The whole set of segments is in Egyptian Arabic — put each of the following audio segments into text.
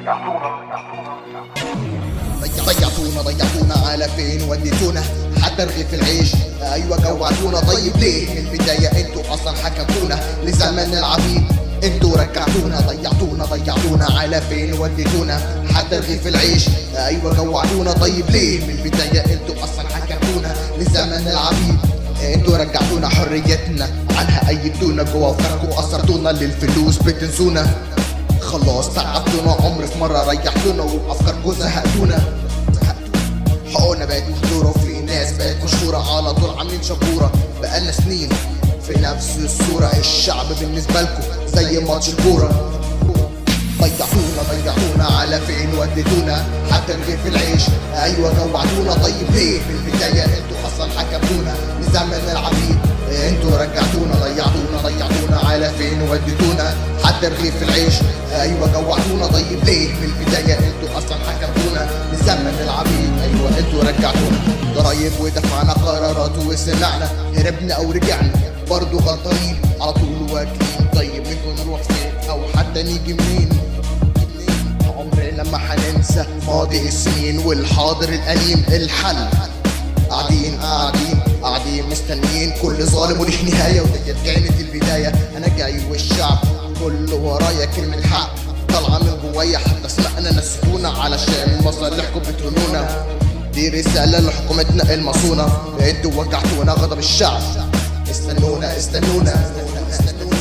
ضيعتونا ضيعتونا على فين وديتونا حتى رغيف العيش ايوه جوعتونا طيب ليه من البدايه انتوا اصلا حكمتونا لزمن العبيد انتوا رجعتونا ضيعتونا ضيعتونا على فين وديتونا حتى رغيف العيش ايوه جوعتونا طيب ليه من البدايه انتوا اصلا حكمتونا لزمن العبيد انتوا رجعتونا حريتنا عنها ايدتونا جوا افكاركم اثرتونا للفلوس بتنسونا خلاص تعبتونا عمر في مرة ريحتونا وبأفكاركم زهقتونا حقوقنا بقت محظورة وفي ناس بقت مشهورة على طول عاملين شبورة بقالنا سنين في نفس الصورة الشعب بالنسبة لكم زي ماتش الكورة ضيعتونا ضيعتونا على فين وديتونا حتى رغيف العيش ايوه جوعتونا طيب ليه من البدايه انتوا اصلا حكمتونا لزمن العبيد انتوا رجعتونا ضيعتونا ضيعتونا على فين وديتونا حتى رغيف العيش ايوه جوعتونا طيب ليه من البدايه انتوا اصلا حكمتونا لزمن العبيد ايوه انتوا رجعتونا ضرايب ودفعنا قرارات وسمعنا هربنا او رجعنا برضه غلطانين على طول واكلين طيب منكم نروح فين او حتى نيجي منين عمرنا ما حننسى ماضي السنين والحاضر الأليم الحل قاعدين قاعدين قاعدين مستنيين كل ظالم وليه نهاية وديت كانت البداية أنا جاي والشعب كله ورايا كلمة حق طالعة من جوايا حتى اسمعنا نسيتونا علشان مصالحكم بتهونونا دي رسالة لحكومتنا المصونة انتوا وجعتونا غضب الشعب استنونا استنونا استنونا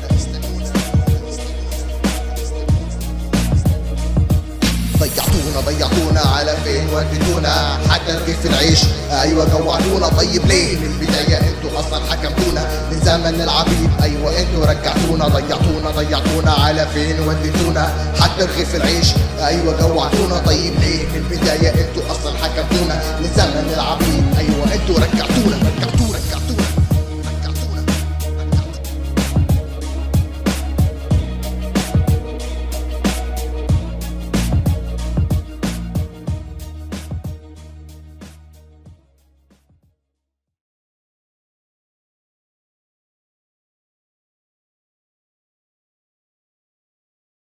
ضيعتونا ضيعتونا على فين وديتونا حتى رغيف العيش ايوه جوعتونا طيب ليه من البدايه انتوا اصلا حكمتونا من زمن العبيد ايوه انتوا رجعتونا ضيعتونا ضيعتونا على فين وديتونا حتى رغيف العيش ايوه جوعتونا طيب ليه من البدايه انتوا اصلا حكمتونا من زمن العبيد ايوه انتوا رجعتونا